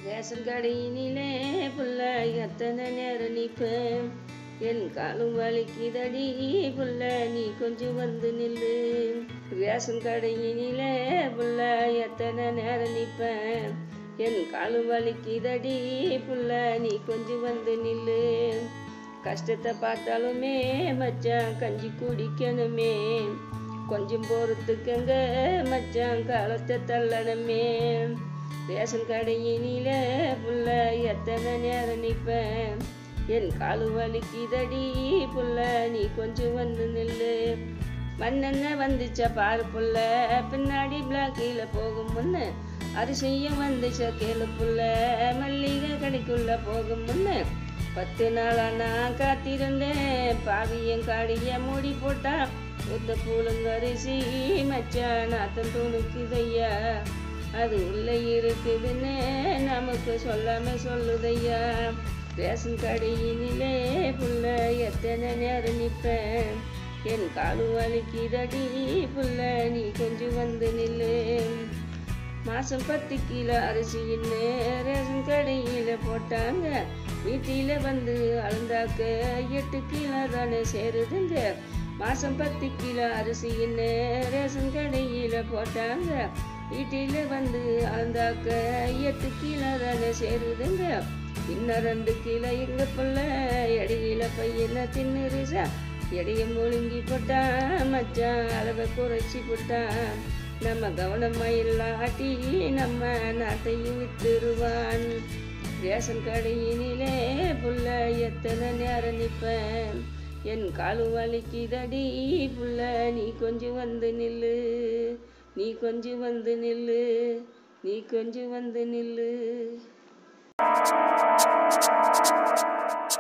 ration கடையினிலே புள்ள எத்தனை நேரம் நிற்பேன் என் காலும் வலிக்குதடி புள்ள நீ கொஞ்சம் வந்து நில்லு ரேஷன் கடையினிலே புள்ள எத்தனை நேரம் நிற்பேன் என் காலும் வலிக்குதடி புள்ள நீ கொஞ்சம் வந்து நில்லு கஷ்டத்தை பார்த்தாலுமே மச்சான் கஞ்சி குடிக்கணுமே கொஞ்சம் பொறுத்துக்கங்க மச்சான் காலத்தை தள்ளணுமே ரேஷன் கடையினில புள்ள எத்தனை நேரம் நிற்பேன் என் காலு வலிக்குதடி புள்ள நீ கொஞ்சம் வந்து நில்லு மண்ணெண்ண வந்துச்சா பாரு புள்ள பின்னாடி பிளாக்கில் போகும் முன்ன அரிசியும் வந்துச்சா கேளு புள்ள மல்லிகை கடைக்குள்ள போகும் முன்ன பத்து நாளா நான் காத்திருந்தேன் பாவியம் காடிய மூடி போட்டா ஒத்த பூலுங்கரிசி மச்சான் நாத்தம் துணுக்குதையா அது உள்ள இருக்குதுன்னு நமக்கு சொல்லாம சொல்லுதையா ரேஷன் கடையினிலே புள்ள எத்தனை நேரம் நிற்பேன் என் காலு வலிக்குதடி புள்ள நீ கொஞ்சம் வந்து நில்லு மாசம் பத்து கிலோ அரிசின்னு ரேஷன் கடையில் போட்டாங்க வீட்டில் வந்து அளந்தாக்க எட்டு கிலோ தானே சேருதுங்க மாசம் பத்து கிலோ அரிசின்னு ரேஷன் கடையில் போட்டாங்க வீட்டில் வந்து அளந்தாக்க எட்டு கிலோ தானே சேருதுங்க இன்னும் ரெண்டு கிலோ எங்க பிள்ள இடையில பையனை தின்னுருச்சா எடைய முழுங்கி போட்டான் மச்சான் அளவை குறைச்சி போட்டான் நம்ம கவனமா இல்லாட்டி நம்ம நாட்டையும் வித்துருவான் ரேஷன் கடையினிலே புள்ள எத்தனை நேரம் நிற்பேன் என் காலு வலிக்குதடி புள்ள நீ கொஞ்சம் வந்து நில்லு நீ கொஞ்சம் வந்து நில்லு நீ கொஞ்சம் வந்து நில்லு